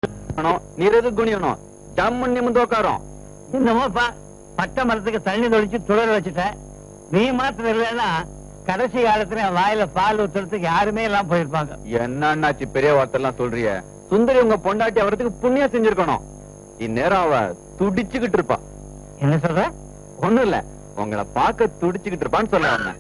நீரது குணியணும் ஜம்முன் நிமிந்து உட்காரும் என்னமோப்பா பட்டை மரத்துக்கு தண்ணி தொளிச்சு துளர வச்சுட்டேன் நீ மாத்திரம் இல்லைன்னா கடைசி காலத்துல என் வாயில பால் ஊத்துறதுக்கு யாருமே எல்லாம் போயிருப்பாங்க என்ன அண்ணாச்சி பெரிய வார்த்தை எல்லாம் சொல்றிய சுந்தரி உங்க பொண்டாட்டி அவரத்துக்கு புண்ணியம் செஞ்சிருக்கணும் இந்நேரம் அவ துடிச்சுக்கிட்டு இருப்பா என்ன சொல்ற ஒண்ணும் இல்ல உங்களை பார்க்க துடிச்சுக்கிட்டு இருப்பான்னு சொல்ல வந்தேன்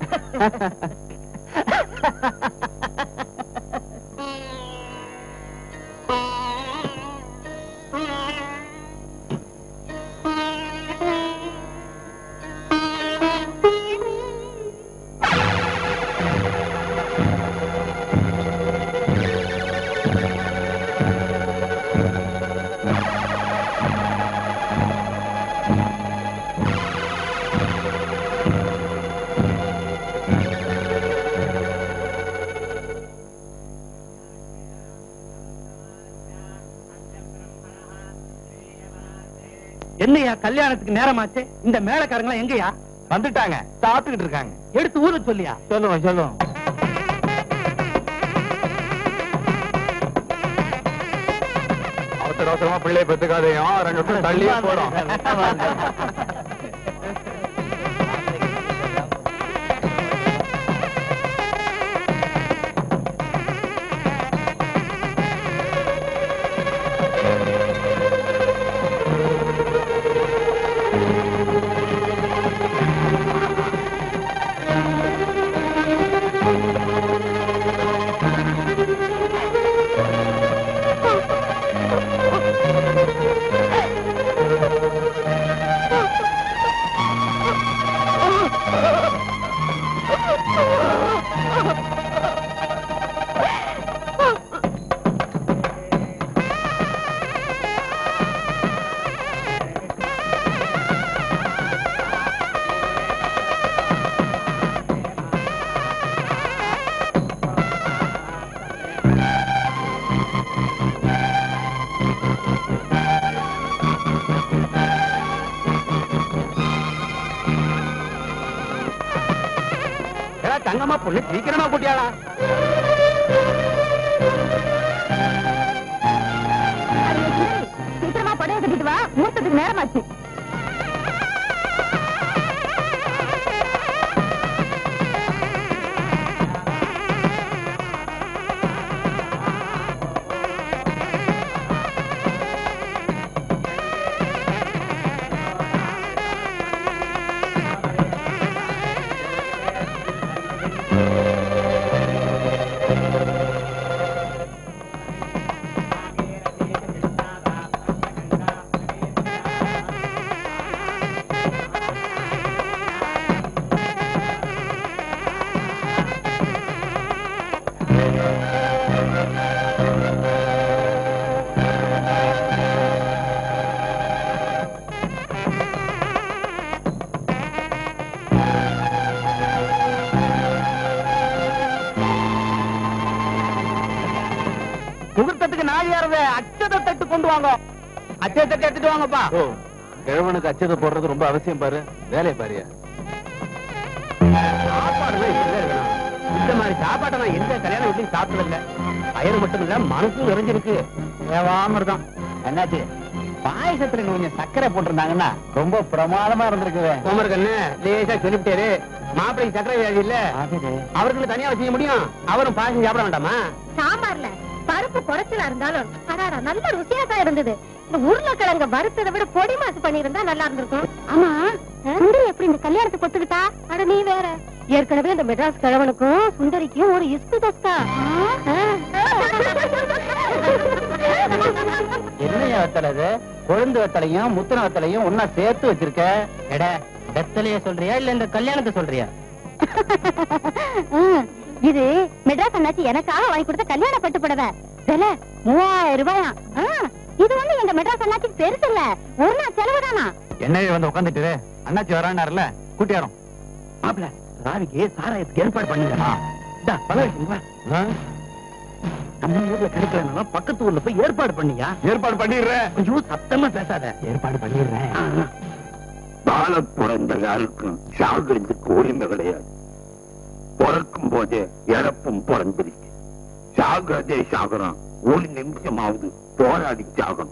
என்னையா கல்யாணத்துக்கு நேரமாச்சு இந்த மேளக்காரங்க எங்கயா வந்துட்டாங்க சாப்பிட்டுக்கிட்டு இருக்காங்க எடுத்து ஊர சொல்லியா சொல்லுவோம் சொல்லுவோம் அவசர அவசரமா பிள்ளைய பெத்துக்காதையும் ரெண்டு நிமிஷம் தள்ளியே போடும் ஏடா தங்கம்மா பொண்ணு சீக்கிரமா கூட்டியாளா சீக்கிரமா படைய கட்டிட்டு வா மூத்தத்துக்கு நேரமாச்சு முகூர்த்தத்துக்கு நாள் ஏறது அச்சத தட்டு கொண்டு வாங்க அச்சத தட்டு எடுத்துட்டு வாங்கப்பா ஓ கிழவனுக்கு அச்சதை போடுறது ரொம்ப அவசியம் பாரு வேலையை பாரியா சாப்பாடுலாம் இப்படிதான் இருக்கணும். இந்த மாதிரி சாப்பாட்டை நான் எந்த கல்யாண வீட்லயும் சாப்பிட்டது இல்ல வயிறு மட்டும் இல்ல மனசும் நிறைஞ்சிருக்கு தேவாமிர்தம் என்னாச்சு பாயசத்துல இன்னும் கொஞ்சம் சர்க்கரை போட்டிருந்தாங்கன்னா ரொம்ப பிரமாதமா இருந்திருக்கு சோமர் கண்ணு லேசா சொல்லிவிட்டாரு மாப்பிள்ளைக்கு சர்க்கரை வியாதி இல்ல அவருக்கு தனியா செய்ய முடியும் அவரும் பாயசம் சாப்பிட வேண்டாமா சாம்பார்ல பருப்பு குறைச்சலா இருந்தாலும் அடாடா நல்ல ருசியா தான் இருந்தது இந்த உருளைக்கிழங்க வறுத்ததை விட பொடி மாசு பண்ணியிருந்தா நல்லா இருந்திருக்கும் ஆமா சுந்தரி எப்படி இந்த கல்யாணத்துக்கு ஒத்துக்கிட்டா அட நீ வேற ஏற்கனவே இந்த மெட்ராஸ் கிழவனுக்கும் சுந்தரிக்கும் ஒரு இஸ்பு தஸ்தா என்னையா வெத்தலை இது கொழுந்து வெத்தலையும் முத்தின வெத்தலையும் ஒன்னா சேர்த்து வச்சிருக்க எட வெத்தலைய சொல்றியா இல்ல இந்த கல்யாணத்தை சொல்றியா ம், இது மெட்ராஸ் அண்ணாச்சி எனக்காக வாங்கி கொடுத்த கல்யாண பட்டு புடவை விலை மூவாயிரம் ரூபாயா ஆ, இது வந்து எங்க மெட்ராஸ் அண்ணாச்சிக்கு பெருசு இல்ல ஒரு நாள் செலவுதானா என்னவே வந்து உட்காந்துட்டு அண்ணாச்சி வரானார்ல கூட்டியாரோம் மாப்பிள ராவிக்கு சாராயத்துக்கு ஏற்பாடு பண்ணுங்க இந்தா, பழம் வச்சுக்கோங்க. நம்ம ஊர்ல கிடைக்கலனாலும் பக்கத்து ஊர்ல போய் ஏற்பாடு பண்ணியா ஏற்பாடு பண்ணிடுறேன் ஐயோ சத்தமா பேசாத ஏற்பாடு பண்ணிடுறேன் வாழ பிறந்த யாருக்கும் சாகிறதுக்கு உரிமை கிடையாது பிறக்கும் போதே இறப்பும் பிறந்திருக்கு சாகிறதே சாகுறோம் ஒரு நிமிஷமாவது போராடி சாகணும்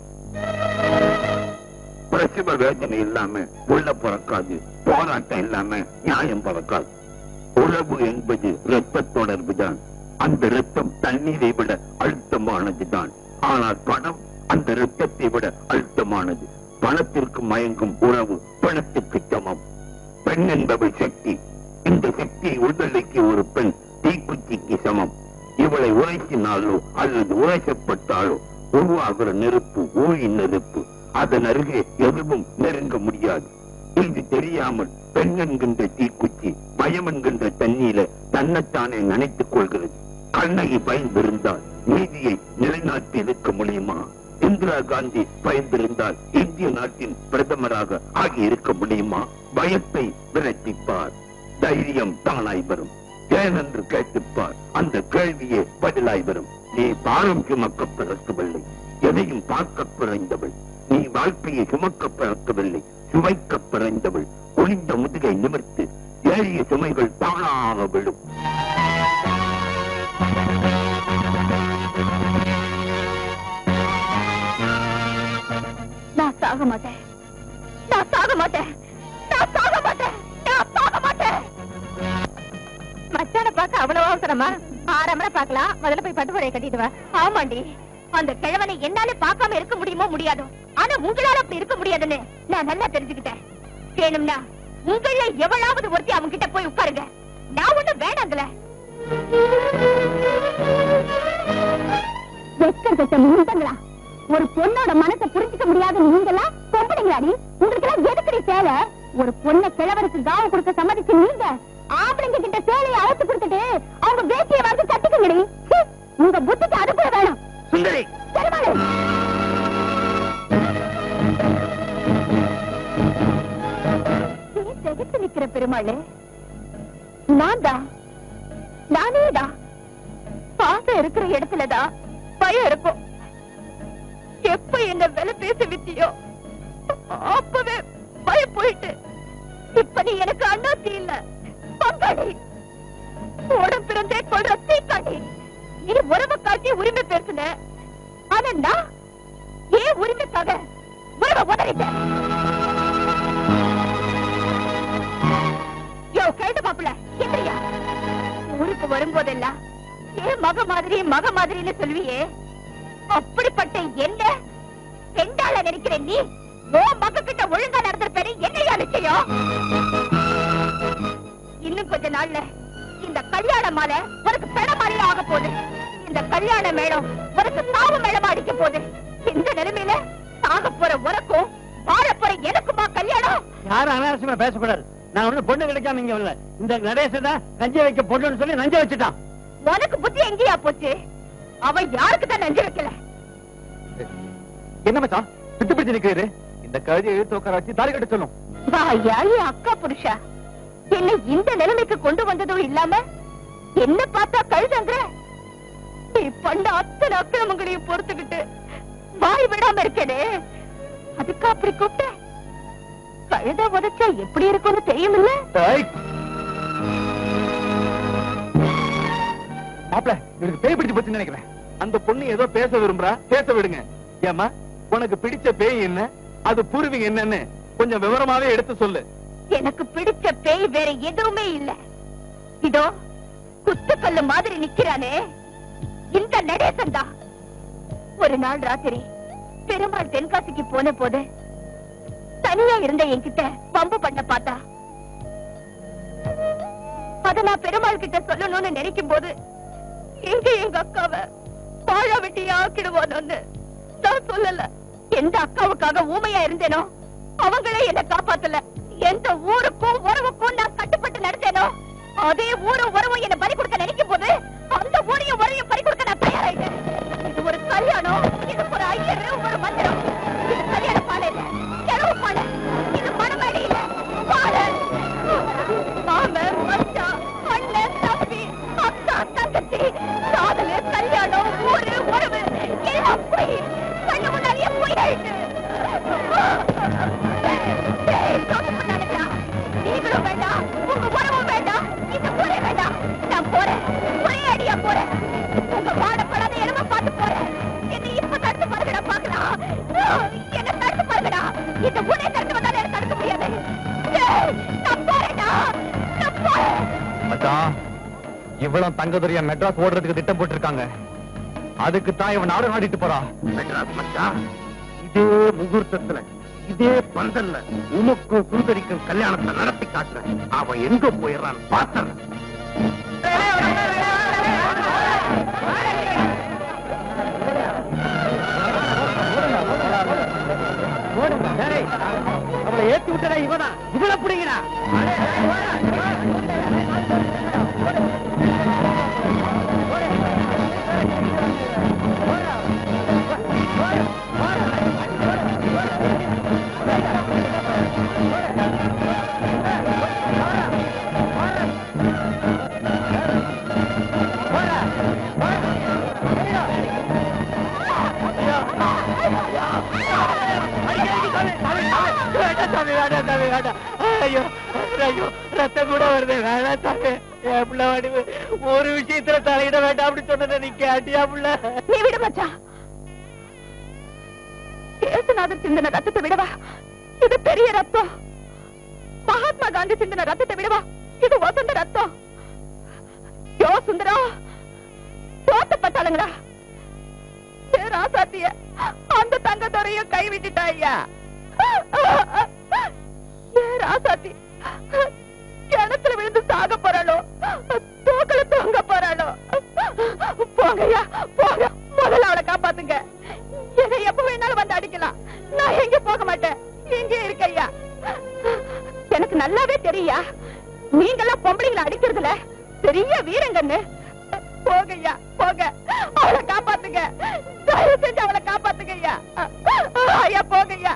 பிரசவ வேதனை இல்லாம உள்ள பிறக்காது போராட்டம் இல்லாம நியாயம் பிறக்காது உறவு என்பது இரத்த தொடர்பு தான் அந்த ரத்தம் தண்ணீரை விட அழுத்தமானதுதான் ஆனால் பணம் அந்த ரத்தத்தை விட அழுத்தமானது பணத்திற்கு மயங்கும் உறவு பணத்துக்கு சமம் பெண் என்பவள் சக்தி இந்த சக்தியை உடலுக்கு ஒரு பெண் தீக்குச்சிக்கு சமம் இவளை உரைக்கினாலோ அல்லது உரைக்கப்பட்டாலோ உருவாகிற நெருப்பு ஊழி நெருப்பு அதன் அருகே எதுவும் நெருங்க முடியாது இது தெரியாமல் பெண் என்கின்ற தீக்குச்சி பயம் என்கின்ற தண்ணீர தன்னைத்தானே நினைத்துக் கொள்கிறது கண்ணகி பயந்திருந்தால் நீதியை நிலைநாட்டி இருக்க முடியுமா இந்திரா காந்தி பயந்திருந்தால் இந்திய நாட்டின் பிரதமராக ஆகி இருக்க முடியுமா பயத்தை விரட்டிப்பார் தைரியம் தானாய் வரும் ஏன் என்று கேட்டுப்பார் அந்த கேள்வியே பதிலாய் வரும் நீ பாரம் சுமக்க பிறக்கவில்லை எதையும் பார்க்க பிறந்தவள் நீ வாழ்க்கையை சுமக்க பிறக்கவில்லை சுவைக்க பிறந்தவள் ஒளிந்த முதுகை நிமிர்த்து ஏறிய சுமைகள் தானாக விழும் நான் சாக மாட்டேன் நான் சாக மாட்டேன் நான் சாக மாட்டேன் நான் சாக மாட்டேன் மச்சான பார்க்க அவ்வளவு அவசரமா ஆறாம் மணி பார்க்கலாம் முதல்ல போய் பட்டு புடவை கட்டிட்டு வா ஆமாண்டி அந்த கிழவனை என்னால பார்க்காம இருக்க முடியுமோ முடியாதோ ஆனா உங்களால அப்படி இருக்க முடியாதுன்னு நான் நல்லா தெரிஞ்சுக்கிட்டேன் வேணும்னா உங்கள எவ்வளவு ஒருத்தி அவங்க கிட்ட போய் உட்காருங்க நான் ஒண்ணு வேணாங்களே வெட்கப்பட்ட முந்தங்களா ஒரு பொண்ணோட மனசை புரிஞ்சுக்க முடியாத நீங்களா பொம்பளைங்களாடி உங்களுக்கு எல்லாம் எதுக்குடி சேவை ஒரு பொண்ண கிழவருக்கு காவ கொடுக்க சம்மதிச்சு நீங்க ஆம்பளைங்க கிட்ட சேலையை அழைத்து கொடுத்துட்டு அவங்க வேட்டியை வந்து தட்டிக்கங்கடி சீ, உங்க புத்திக்கு அது கூட வேணும் சுந்தரி பெருமாளே ஏன் திகைத்து நிக்கிற பெருமாளே நான் தான் நானே தான் பாசம் இருக்கிற இடத்துலதான் பயம் இருக்கும் எப்ப என்ன விலை பேசி வித்தியோ அப்பவே பயம் போயிட்டு இப்ப நீ எனக்கு அண்ணாச்சி இல்ல பங்காளி உடம்பு பிறந்தே கொள்ற தீக்காண்டி நீ உறவை காட்டி உரிமை பேசுன ஆனா நான் ஏன் உரிமைக்காக உறவை உதறிட்டேன் யோ கேட்டு மாப்பிள்ள எந்திரியா ஊருக்கு வரும்போதெல்லாம் ஏன் மக மாதிரி மக மாதிரின்னு சொல்வியே அப்படிப்பட்ட என்ன பெண்டாள நினைக்கிற நீ ஓ மக கிட்ட ஒழுங்கா நடந்திருப்பேன்னு என்னையா நிச்சயம் இன்னும் கொஞ்ச நாள்ல இந்த கல்யாண மாலை உனக்கு பெண மாலையில ஆக போகுது இந்த கல்யாண மேளம் உனக்கு சாவு மேளமா அடிக்க போகுது இந்த நிலைமையில சாக போற உனக்கும் வாழ போற எனக்குமா கல்யாணம் யாரும் அனாவசியமா பேசக்கூடாது நான் ஒண்ணு பொண்ணு கிடைக்காம இங்க வரல இந்த நடேசன் தான் கஞ்சி வைக்க பொண்ணுன்னு சொல்லி நஞ்ச வச்சுட்டான் உனக்கு புத்தி எங்கேயா போச்சு அவன் யாருக்கு தான் நஞ்சு வைக்கல என்ன மச்சான் பித்து பிடிச்சு நிக்கிறீரு இந்த கழுதியை இழுத்து உட்கார வச்சு தாலி கட்ட சொல்லும் வாயா என் அக்கா புருஷா என்ன இந்த நிலைமைக்கு கொண்டு வந்ததும் இல்லாம என்ன பார்த்தா கழுதங்கிற நீ பண்ண அத்தனை அக்கிரமங்களையும் பொறுத்துக்கிட்டு வாய் விடாம இருக்கேனே அதுக்கு அப்படி கூப்பிட்ட கழுத உதைச்சா எப்படி இருக்கும்னு தெரியுமில்ல ஏய். மாப்ள இவனுக்கு பேய் பிடிச்சு போச்சுன்னு நினைக்கிறேன் அந்த பொண்ணு ஏதோ பேச விரும்புறா பேச விடுங்க ஏமா உனக்கு பிடிச்ச பேய் என்ன அது பூர்வீகம் என்னன்னு கொஞ்சம் விவரமாவே எடுத்து சொல்லு எனக்கு பிடிச்ச பேய் வேற எதுவுமே இல்ல இதோ குத்துக்கல்லு மாதிரி நிக்கிறானே இந்த நடேசன் தான் ஒரு நாள் ராத்திரி பெருமாள் தென்காசிக்கு போன போது தனியா இருந்த என்கிட்ட பம்பு பண்ண பார்த்தா அத நான் பெருமாள் கிட்ட சொல்லணும்னு நினைக்கும் போது எங்க எங்க அக்காவ வாழ வெட்டி ஆக்கிடுவானோன்னு நான் சொல்லல எந்த அக்காவுக்காக ஊமையா இருந்தேனோ அவங்களே என்ன காப்பாத்தல எந்த ஊருக்கும் உறவுக்கும் நான் கட்டுப்பட்டு நடந்தேனோ அதே ஊரும் உறவும் என்ன பறி கொடுக்க நினைக்கும் போது அந்த ஊரையும் உரையும் பறி கொடுக்க நான் தயாராயிட்டேன் இது ஒரு கல்யாணம் இதுக்கு ஒரு ஐயர் ஒரு மந்திரம் இது கல்யாண பாலை இல்ல கிழவு பாலை இது மணமேடை இல்ல பாலை மாமன் மச்சான் அண்ணன் தம்பி அக்கா தங்கச்சி காதலு கல்யாணம் ஊரு உறவு எல்லாம் போய் கண்ணு முன்னாடியே போய் நீங்களும் வேண்டாம் உங்க உறவும் வேண்டாம் இந்த ஊரே வேண்டாம் நான் போறேன் ஒரே அடியா போறேன் உங்க வாடப்படாத இடமா பார்த்து போறேன் என்னை இப்ப தடுத்து பாருங்கடா என்ன தடுத்து பாருங்கடா இந்த ஊரே திறந்து வந்தாலும் என்ன தடுக்க முடியாது ஏய், நான் போறேன்டா நான் போறேன் மச்சான் இவ்வளவு தங்கதுரைய மெட்ராஸ் ஓடுறதுக்கு திட்டம் போட்டிருக்காங்க அதுக்கு தான் இவன் நாடு நாடிட்டு போறா மெட்ராஸ் மச்சான் இதே முகூர்த்தத்துல இதே பந்தல்ல உனக்கும் சுந்தரிக்கும் கல்யாணத்தை நடத்தி காட்டுறேன் அவன் எங்க போயிடறான் பார்த்தேன் அவளை ஏத்தி விட்டடா இவதான் இவளை பிடிங்கடா ஐயோ ஐயோ ரத்தம் கூட வருது வேணாம் சாமி என் பிள்ளை வடிவு ஒரு விஷயத்துல தலையிட வேண்டாம் அப்படி சொன்னதை நீ கேட்டியா புள்ள நீ விட மச்சான் ஏசுநாதர் சிந்தின ரத்தத்தை விடவா இது பெரிய ரத்தம் மகாத்மா காந்தி சிந்தின ரத்தத்தை விடவா இது வசந்த ரத்தம் யோ சுந்தரம் தோட்டப்பட்டாளுங்களா ஏ ராசாத்திய அந்த தங்கத்துறையும் கை விட்டுட்டா ஐயா ஏ ராசாத்தி கிணத்துல விழுந்து சாக போறாளோ தூக்கல தொங்க போறாளோ போங்கய்யா போங்க முதல்ல அவளை காப்பாத்துங்க என்னை எப்ப வேணாலும் வந்து அடிக்கலாம் நான் எங்க போக மாட்டேன் இங்கே இருக்கையா எனக்கு நல்லாவே தெரியா நீங்கெல்லாம் பொம்பளைங்களை அடிக்கிறதுல பெரிய வீரங்கன்னு போங்கய்யா போங்க அவளை காப்பாத்துங்க தயவு செஞ்சு அவளை காப்பாத்துங்க ஐயா ஐயா போங்கய்யா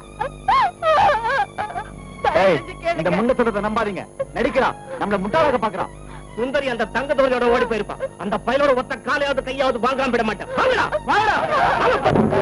தயவு செஞ்சு இந்த கேளுங்க. முன்ன சொல்றதை நம்பாதீங்க நடிக்கிறான் நம்மள முட்டாளாக பாக்குறான் சுந்தரி அந்த தங்க தோழியோட ஓடி போயிருப்பான் அந்த பயலோட ஒத்த காலையாவது கையாவது வாங்காம விட மாட்டேன் வாங்கடா வாங்கடா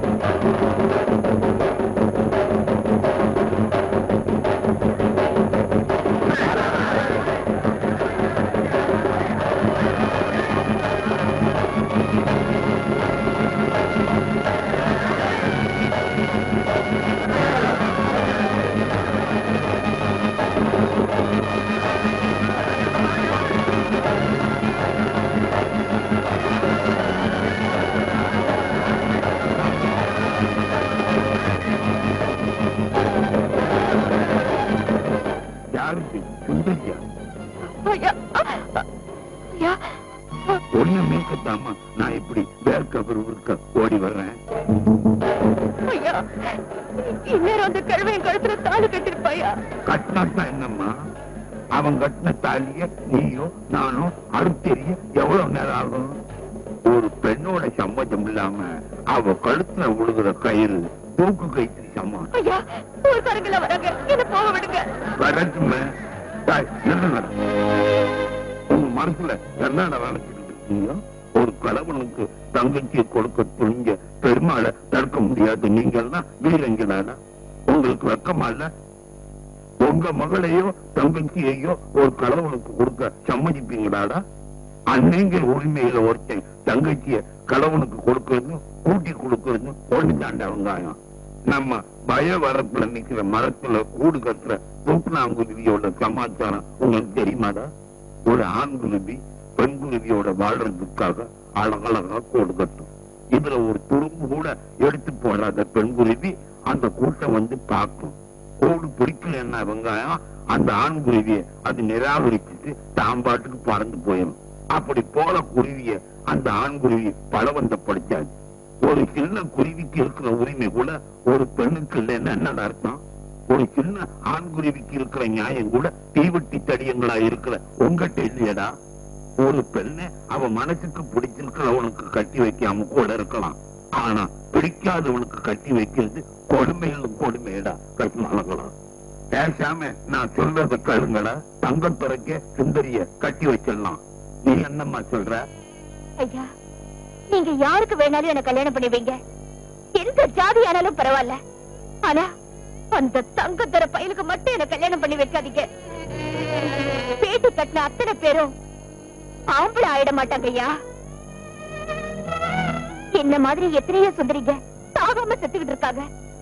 யாருக்கு சுந்தரியா ஐயா ஐயா ஒண்ணு மேற்கத்தாமா நான் இப்படி வேர்க்க விறுவிறுக்க ஓடி வர்றேன் ஐயா இந்நேரம் அந்த கழுவையும் கழுத்துல தாலி கட்டிருப்பாயா கட்டினாத்தான் என்னம்மா அவன் கட்டின தாலிய நீயோ நானோ அடுத்தெரிய எவ்வளவு நேரம் ஆகும் ஒரு பெண்ணோட சம்மதம் இல்லாம அவ கழுத்துல விழுகிற கயிறு தூக்கு கயிற்று சமம் ஐயா ஊர்க்காரங்கள வராங்க என்ன போக விடுங்க வரட்டுமே டேய், நில்லுங்க. உங்க மனசுல என்னடா நினைச்சிட்டு இருக்கீங்க ஒரு கணவனுக்கு தங்கச்சியை கொடுக்க துணிஞ்ச பெருமாளை தடுக்க முடியாது நீங்க எல்லாம் வீரங்களாடா உங்களுக்கு வெக்கமா இல்ல உங்க மகளையோ தங்கச்சியையோ ஒரு கணவனுக்கு கொடுக்க சம்மதிப்பீங்களாடா அன்னைங்க உரிமையில ஒருத்தன் தங்கச்சிய கணவனுக்கு கொடுக்கறதும் கூட்டி கொடுக்கறதும் ஒண்ணு தாண்டா வெங்காயம் நம்ம பய வரப்புல நிக்கிற மரத்துல கூடு கட்டுற தூக்குனாங்குருவியோட சமாச்சாரம் உங்களுக்கு தெரியுமாடா ஒரு ஆண் குருவி பெண் குருவியோட வாழ்றதுக்காக அழகழகா கூடு கட்டும் இதுல ஒரு துரும்பு கூட எடுத்து போடாத பெண் குருவி அந்த கூட்டம் வந்து பார்க்கும் கூடு பிடிக்கலன்னா வெங்காயம் அந்த ஆண் குருவிய அது நிராகரிச்சுட்டு தாம் பாட்டுக்கு பறந்து போயிடும் அப்படி போல குருவிய அந்த ஆண் குருவி பலவந்தப்படுத்தாது ஒரு சின்ன குருவிக்கு இருக்கிற உரிமை கூட ஒரு பெண்ணுக்கு இல்லைன்னா என்னடா அர்த்தம் ஒரு சின்ன ஆண் குருவிக்கு இருக்கிற நியாயம் கூட தீவெட்டி தடியங்களா இருக்கிற உங்ககிட்ட இல்லையடா ஒரு பெண்ணை அவ மனசுக்கு பிடிச்சிருக்கிறவனுக்கு கட்டி வைக்காம கூட இருக்கலாம் ஆனா பிடிக்காதவனுக்கு கட்டி வைக்கிறது கொடுமையில கொடுமையடா கட்டுமானங்களா பேசாம நான் சொல்றத கேளுங்களா தங்கத்துறைக்க சுந்தரிய கட்டி வச்சிடலாம் நீ என்னம்மா சொல்ற ஐயா நீங்க யாருக்கு வேணாலும் என்ன கல்யாணம் பண்ணுவீங்க எந்த ஜாதி ஆனாலும் பரவாயில்ல ஆனா அந்த தங்கத்தர பயலுக்கு மட்டும் என்ன கல்யாணம் பண்ணி வைக்காதீங்க பேட்டி கட்டின அத்தனை பேரும் ஆம்பளை ஆயிட மாட்டாங்க ஐயா என்ன மாதிரி எத்தனையோ சுந்தரிங்க சாகாம செத்துக்கிட்டு இருக்காங்க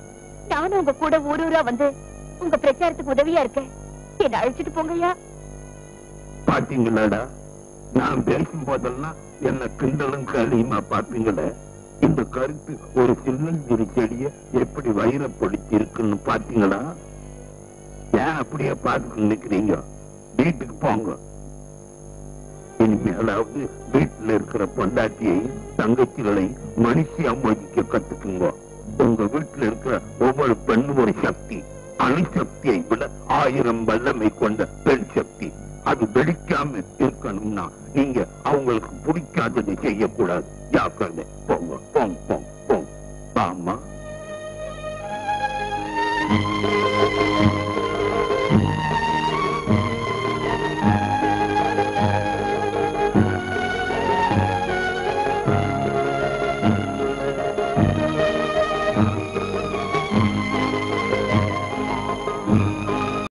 நானும் உங்க கூட ஊர் ஊரா வந்து உங்க பிரச்சாரத்துக்கு உதவியா இருக்கேன் என்ன அழைச்சிட்டு போங்கய்யா பாத்தீங்களாடா நான் பேசும் போதெல்லாம் என்ன கிண்டலும் களியுமா பாப்பீங்களே இந்த கருத்து ஒரு சின்னஞ்சிறு செடிய எப்படி வைரப்படுத்தி இருக்குன்னு பாத்தீங்களா ஏன் அப்படியே பார்த்துட்டு நிக்கிறீங்க வீட்டுக்கு போங்க இனிமேலாவது வீட்டுல இருக்கிற பொண்டாட்டியை தங்கச்சிகளை மனுஷியா மதிக்க கத்துக்குங்க உங்க வீட்டுல இருக்கிற ஒவ்வொரு பெண்ணும் ஒரு சக்தி அணுசக்தியை விட ஆயிரம் வல்லமை கொண்ட பெண் சக்தி அது வெடிக்காம இருக்கணும்னா நீங்க அவங்களுக்கு பிடிக்காததை செய்யக்கூடாது ஜாக்கிரதை போங்க போங்க போங்க போங்க ஆமா